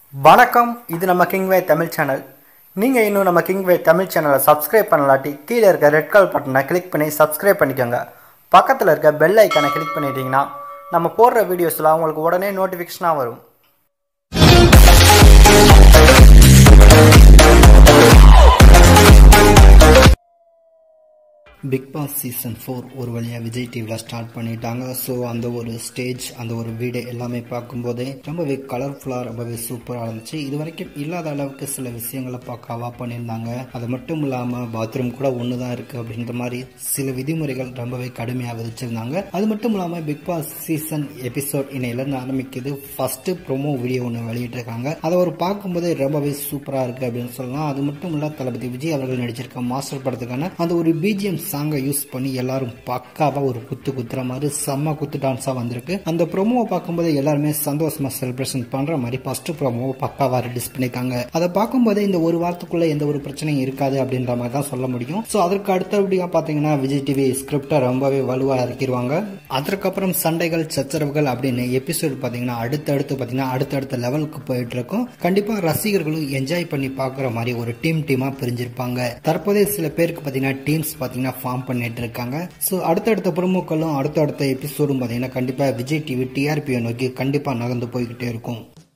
வணக்கம் இது நம்ம கிங்வே தமிழ் சேனல் நீங்கள் இன்னும் நம்ம கிங்வே தமிழ் சேனலை சப்ஸ்கிரைப் பண்ணலாட்டி கீழே இருக்க ரெட் கலர் பட்டனை கிளிக் பண்ணி சப்ஸ்கிரைப் பண்ணிக்கோங்க பக்கத்தில் இருக்க பெல் ஐக்கானை கிளிக் பண்ணிட்டீங்கன்னா நம்ம போடுற வீடியோஸ்லாம் உங்களுக்கு உடனே நோட்டிஃபிகேஷனாக வரும் பிக் பாஸ் சீசன் ஃபோர் ஒரு வழியாக விஜய் டிவியில் ஸ்டார்ட் பண்ணிட்டாங்க ஸோ அந்த ஒரு ஸ்டேஜ் அந்த ஒரு வீடு எல்லாமே பார்க்கும்போதே ரொம்பவே கலர்ஃபுல்லாக ரொம்பவே சூப்பராக இருந்துச்சு இது வரைக்கும் இல்லாத அளவுக்கு சில விஷயங்களை பார்க்கவா பண்ணியிருந்தாங்க அது மட்டும் இல்லாமல் பாத்ரூம் கூட ஒன்று தான் இருக்குது அப்படின்ற மாதிரி சில விதிமுறைகள் ரொம்பவே கடுமையாக விதிச்சிருந்தாங்க அது மட்டும் இல்லாமல் பிக் பாஸ் சீசன் எபிசோட் இன்னையிலேருந்து ஆரம்பிக்குது ஃபர்ஸ்ட் ப்ரோமோ வீடியோ ஒன்று வெளியிட்டிருக்காங்க அதை ஒரு பார்க்கும்போதே ரொம்பவே சூப்பராக இருக்குது அப்படின்னு சொல்லலாம் அது மட்டும் இல்லை தளபதி விஜய் அவர்கள் நடிச்சிருக்க மாஸ்டர் படத்துக்கான அந்த ஒரு பிஜிஎம் சாங்கை யூஸ் பண்ணி எல்லாரும் பக்காவா ஒரு குத்து குத்துற மாதிரி செம்ம குத்து டான்ஸா வந்திருக்கு அந்த ப்ரோமோவை பார்க்கும்போது எல்லாருமே சந்தோஷமா செலிப்ரேஷன் பண்ற மாதிரி ஃபர்ஸ்ட் ப்ரோமோவை பக்காவா ரிலீஸ் பண்ணிருக்காங்க அதை பார்க்கும்போதே இந்த ஒரு வாரத்துக்குள்ள எந்த ஒரு பிரச்சனையும் இருக்காது அப்படின்ற மாதிரி தான் சொல்ல முடியும் ஸோ அதற்கு அடுத்தபடியா பாத்தீங்கன்னா விஜய் டிவி ஸ்கிரிப்டை ரொம்பவே வலுவா இறக்கிடுவாங்க அதற்கப்புறம் சண்டைகள் சச்சரவுகள் அப்படின்னு எபிசோட் பாத்தீங்கன்னா அடுத்தடுத்து பாத்தீங்கன்னா அடுத்தடுத்த லெவலுக்கு போயிட்டு இருக்கும் கண்டிப்பா ரசிகர்களும் என்ஜாய் பண்ணி பார்க்குற மாதிரி ஒரு டீம் டீமா பிரிஞ்சிருப்பாங்க தற்போதைய சில பேருக்கு பாத்தீங்கன்னா டீம்ஸ் பாத்தீங்கன்னா ஃபார்ம் பண்ணிட்டு இருக்காங்க ஸோ அடுத்தடுத்த ப்ரோமோக்களும் அடுத்தடுத்த எபிசோடும் பார்த்தீங்கன்னா கண்டிப்பாக விஜய் டிவி டிஆர்பியை நோக்கி கண்டிப்பாக நகர்ந்து போய்கிட்டே இருக்கும்